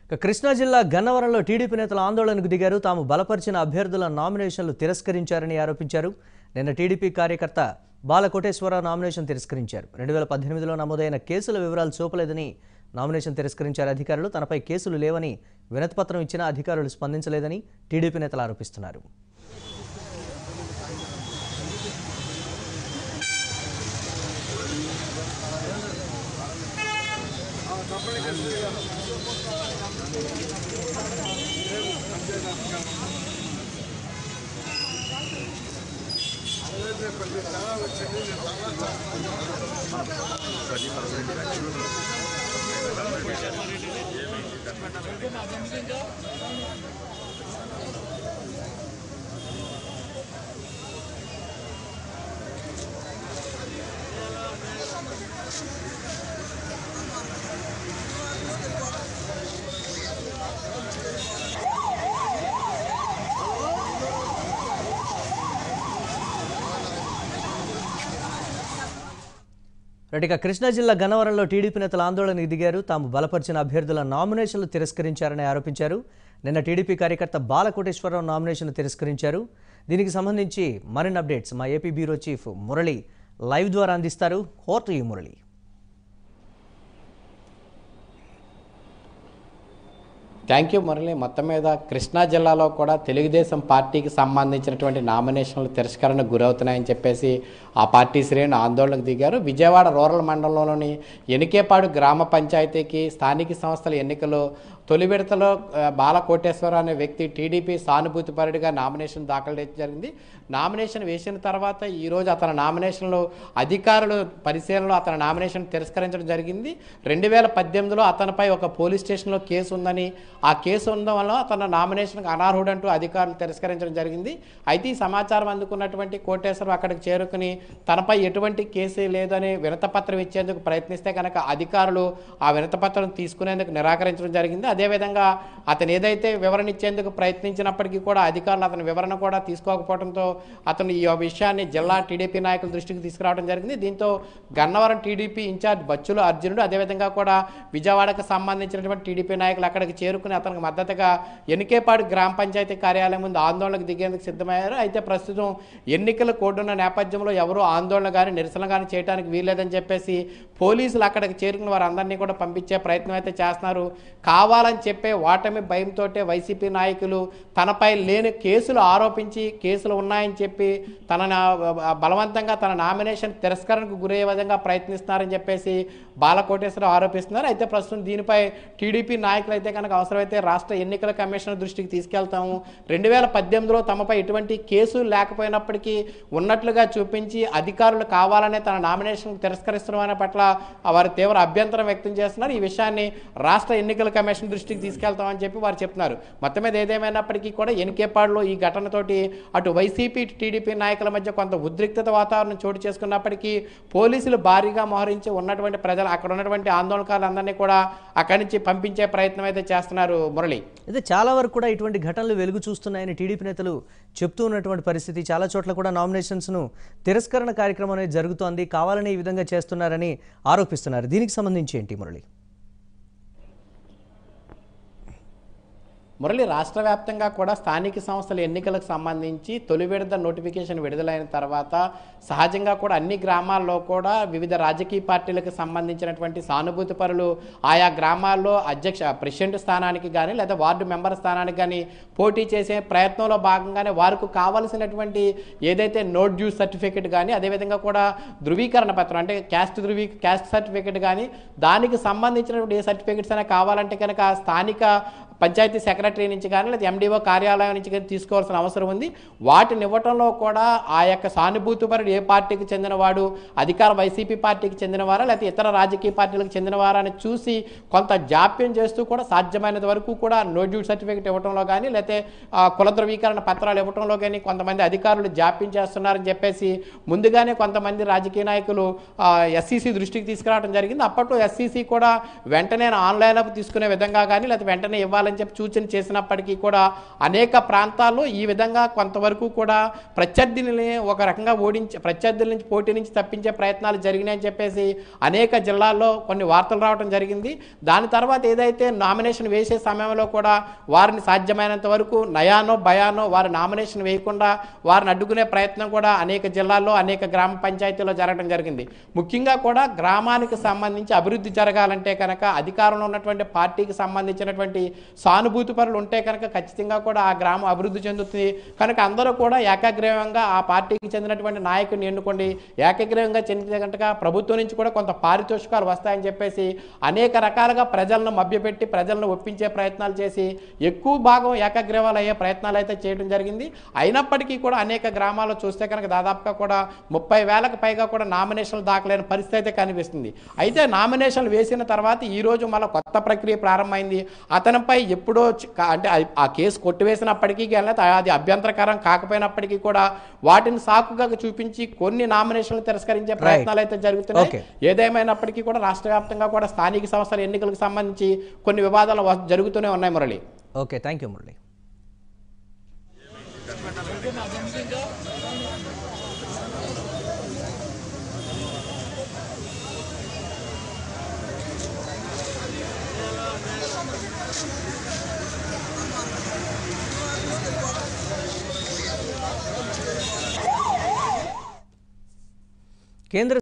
ఇక కృష్ణా జిల్లా గన్నవరంలో టీడీపీ నేతలు ఆందోళనకు దిగారు తాము బలపరిచిన అభ్యర్థుల నామినేషన్లు తిరస్కరించారని ఆరోపించారు నిన్న టీడీపీ కార్యకర్త బాల కోటేశ్వరరావు నామినేషన్ తిరస్కరించారు రెండు వేల పద్దెనిమిదిలో నమోదైన కేసుల వివరాలు చూపలేదని నామినేషన్ తిరస్కరించారు అధికారులు తనపై కేసులు లేవని వినతిపత్రం ఇచ్చినా అధికారులు స్పందించలేదని టీడీపీ నేతలు ఆరోపిస్తున్నారు రైట్ ఇక కృష్ణా జిల్లా గన్నవరంలో టీడీపీ నేతలు ఆందోళనకు దిగారు తాము బలపరిచిన అభ్యర్థుల నామినేషన్లు తిరస్కరించారని ఆరోపించారు నిన్న టీడీపీ కార్యకర్త బాలకోటేశ్వరరావు నామినేషన్ తిరస్కరించారు దీనికి సంబంధించి మరిన్ని అప్డేట్స్ మా AP bureau chief Murali live ద్వారా అందిస్తారు హోర్ట్ ఈ మురళి థ్యాంక్ యూ మురళి మొత్తం మీద కృష్ణా జిల్లాలో కూడా తెలుగుదేశం పార్టీకి సంబంధించినటువంటి నామినేషన్లు తిరస్కరణకు గురవుతున్నాయని చెప్పేసి ఆ పార్టీ శ్రేణులు ఆందోళనకు దిగారు విజయవాడ రూరల్ మండలంలోని ఎనికేపాడు గ్రామ పంచాయతీకి స్థానిక సంస్థల ఎన్నికలు తొలి విడతలో ఆ, బాల కోటేశ్వరరావు అనే వ్యక్తి టీడీపీ సానుభూతిపరుడిగా నామినేషన్ దాఖలు చేయడం జరిగింది నామినేషన్ వేసిన తర్వాత ఈరోజు అతని నామినేషన్లు అధికారులు పరిశీలనలో అతని నామినేషన్ తిరస్కరించడం జరిగింది రెండు వేల పద్దెనిమిదిలో అతనిపై ఒక పోలీస్ స్టేషన్లో కేసు ఉందని ఆ కేసు ఉండడం వల్ల అతను నామినేషన్కి అనర్హుడంటూ అధికారులు తిరస్కరించడం జరిగింది అయితే ఈ సమాచారం అందుకున్నటువంటి కోటేశ్వరరావు అక్కడికి చేరుకుని తనపై ఎటువంటి కేసు లేదని వినతపత్రం ఇచ్చేందుకు ప్రయత్నిస్తే కనుక అధికారులు ఆ వినతపత్రం తీసుకునేందుకు నిరాకరించడం జరిగింది అదేవిధంగా అతను ఏదైతే వివరణ ఇచ్చేందుకు ప్రయత్నించినప్పటికీ కూడా అధికారులు అతని వివరణ కూడా తీసుకోకపోవడంతో అతను ఈ విషయాన్ని జిల్లా టీడీపీ నాయకుల దృష్టికి తీసుకురావడం జరిగింది దీంతో గన్నవరం టీడీపీ ఇన్ఛార్జ్ బచ్చులు అర్జునుడు అదేవిధంగా కూడా విజయవాడకు సంబంధించినటువంటి టీడీపీ నాయకులు అక్కడికి చేరుకుని అతనికి మద్దతుగా ఎన్నికేపాడు గ్రామ పంచాయతీ కార్యాలయం ముందు ఆందోళనకు దిగేందుకు సిద్ధమయ్యారు అయితే ప్రస్తుతం ఎన్నికల కోడ్ ఉన్న నేపథ్యంలో ఎవరు ఆందోళన కానీ నిరసన కానీ చేయడానికి వీల్లేదని చెప్పేసి పోలీసులు అక్కడికి చేరుకుని వారందరినీ కూడా పంపించే ప్రయత్నం అయితే చేస్తున్నారు కావాలని చెప్పే ఓటమి భయంతో వైసీపీ నాయకులు తనపై లేని కేసులు ఆరోపించి కేసులు ఉన్నాయని చెప్పి తన బలవంతంగా తన నామినేషన్ తిరస్కరణకు గురయ్యే విధంగా ప్రయత్నిస్తున్నారని చెప్పేసి బాలకోటేశ్వరరావు ఆరోపిస్తున్నారు అయితే ప్రస్తుతం దీనిపై టీడీపీ నాయకులు అయితే కనుక అవసరమైతే రాష్ట్ర ఎన్నికల కమిషన్ దృష్టికి తీసుకెళ్తాము రెండు వేల పద్దెనిమిదిలో తమపై ఎటువంటి కేసు లేకపోయినప్పటికీ ఉన్నట్లుగా చూపించి అధికారులు కావాలనే తన నామినేషన్ తిరస్కరిస్తున్న పట్ల వారు తీవ్ర అభ్యంతరం వ్యక్తం చేస్తున్నారు ఈ విషయాన్ని రాష్ట్ర ఎన్నికల కమిషన్ దృష్టికి తీసుకెళ్తామని చెప్పి వారు చెప్తున్నారు మొత్తం మీద ఏదేమైనప్పటికీ కూడా ఎన్కేపాడులో ఈ ఘటనతోటి అటు వైసీపీ టీడీపీ నాయకుల మధ్య కొంత ఉద్రిక్తత వాతావరణం చోటు చేసుకున్నప్పటికీ పోలీసులు భారీగా మోహరించి ఉన్నటువంటి ప్రజలు అక్కడ ఉన్నటువంటి ఆందోళనకారులందరినీ కూడా అక్కడి నుంచి పంపించే ప్రయత్నం అయితే చేస్తున్నారు మురళి అయితే చాలా వరకు కూడా ఇటువంటి ఘటనలు వెలుగు చూస్తున్నాయని టీడీపీ నేతలు చెప్తూ ఉన్నటువంటి పరిస్థితి చాలా చోట్ల కూడా నామినేషన్స్ను తిరస్కరణ కార్యక్రమం అనేది జరుగుతోంది కావాలని ఈ విధంగా చేస్తున్నారని ఆరోపిస్తున్నారు దీనికి సంబంధించి ఏంటి మురళి మురళి రాష్ట్ర వ్యాప్తంగా కూడా స్థానిక సంస్థల ఎన్నికలకు సంబంధించి తొలి విడత నోటిఫికేషన్ విడుదలైన తర్వాత సహజంగా కూడా అన్ని గ్రామాల్లో కూడా వివిధ రాజకీయ పార్టీలకు సంబంధించినటువంటి సానుభూతి పరులు ఆయా గ్రామాల్లో అధ్యక్ష ప్రెసిడెంట్ స్థానానికి కానీ లేదా వార్డు మెంబర్ స్థానానికి కానీ పోటీ చేసే ప్రయత్నంలో భాగంగానే వారికి కావలసినటువంటి ఏదైతే నోట్ డ్యూస్ సర్టిఫికేట్ కానీ అదేవిధంగా కూడా ధృవీకరణ పత్రం అంటే క్యాస్ట్ ధృవీ క్యాస్ట్ సర్టిఫికేట్ కానీ దానికి సంబంధించినటువంటి ఏ సర్టిఫికేట్స్ అయినా కావాలంటే కనుక స్థానిక పంచాయతీ సెక్రటరీ నుంచి కానీ లేదా ఎండిఓ కార్యాలయం నుంచి కానీ తీసుకోవాల్సిన అవసరం ఉంది వాటిని ఇవ్వటంలో కూడా ఆ యొక్క సానుభూతిపరుడు ఏ పార్టీకి చెందినవాడు అధికార వైసీపీ పార్టీకి చెందినవారా లేకపోతే ఇతర రాజకీయ పార్టీలకు చెందినవారా అని చూసి కొంత జాప్యం చేస్తూ కూడా సాధ్యమైనంత వరకు కూడా నో డ్యూటీ సర్టిఫికేట్ ఇవ్వటంలో కానీ లేకపోతే ఆ, కుల ధృవీకరణ పత్రాలు ఇవ్వటంలో కానీ కొంతమంది అధికారులు జాప్యం చేస్తున్నారని చెప్పేసి ముందుగానే కొంతమంది రాజకీయ నాయకులు ఎస్సీసీ దృష్టికి తీసుకురావడం జరిగింది అప్పట్లో ఎస్సీసీ కూడా వెంటనే ఆన్లైన్ తీసుకునే విధంగా కానీ లేకపోతే వెంటనే ఇవ్వాలి చేయాలని చెప్పి సూచన చేసినప్పటికీ కూడా అనేక ప్రాంతాల్లో ఈ విధంగా కొంతవరకు కూడా ప్రత్యర్థిని ఒక రకంగా ఓడించి ప్రత్యర్థుల నుంచి పోటీ నుంచి తప్పించే ప్రయత్నాలు జరిగినాయని చెప్పేసి అనేక జిల్లాల్లో కొన్ని వార్తలు రావడం జరిగింది దాని తర్వాత ఏదైతే నామినేషన్ వేసే సమయంలో కూడా వారిని సాధ్యమైనంత వరకు నయానో భయానో వారి నామినేషన్ వేయకుండా వారిని అడ్డుకునే ప్రయత్నం కూడా అనేక జిల్లాల్లో అనేక గ్రామ పంచాయతీల్లో జరగడం జరిగింది ముఖ్యంగా కూడా గ్రామానికి సంబంధించి అభివృద్ధి జరగాలంటే కనుక అధికారంలో ఉన్నటువంటి పార్టీకి సంబంధించినటువంటి సానుభూతి పరులు ఉంటే కనుక ఖచ్చితంగా కూడా ఆ గ్రామం అభివృద్ధి చెందుతుంది కనుక అందరూ కూడా ఏకాగ్రీవంగా ఆ పార్టీకి చెందినటువంటి నాయకుడిని ఎన్నుకోండి ఏకగ్రీవంగా చెందితే కనుక ప్రభుత్వం నుంచి కూడా కొంత పారితోషికాలు వస్తాయని చెప్పేసి అనేక రకాలుగా ప్రజలను మభ్యపెట్టి ప్రజలను ఒప్పించే ప్రయత్నాలు చేసి ఎక్కువ భాగం ఏకగ్రీవాలు అయ్యే ప్రయత్నాలు అయితే చేయడం జరిగింది అయినప్పటికీ కూడా అనేక గ్రామాల్లో చూస్తే కనుక దాదాపుగా కూడా ముప్పై వేలకు పైగా కూడా నామినేషన్లు దాఖలైన పరిస్థితి అయితే కనిపిస్తుంది అయితే నామినేషన్లు వేసిన తర్వాత ఈ రోజు మళ్ళీ కొత్త ప్రక్రియ ప్రారంభమైంది అతనిపై ఎప్పుడో చి- కా- అంటే ఆ- ఆ కేసు కొట్టివేసినప్పటికీ కానీ అది అభ్యంతరకరం కాకపోయినప్పటికీ కూడా వాటిని సాకుగా చూపించి కొన్ని నామినేషన్లు తిరస్కరించే ప్రయత్నాలు అయితే జరుగుతున్నాయి Okay. ఏదేమైనప్పటికీ కూడా రాష్ట్ర వ్యాప్తంగా కూడా స్థానిక సంస్థల ఎన్నికలకు సంబంధించి కొన్ని వివాదాలు వ- జరుగుతూనే ఉన్నాయి Murali okay thank you Murali కేంద్ర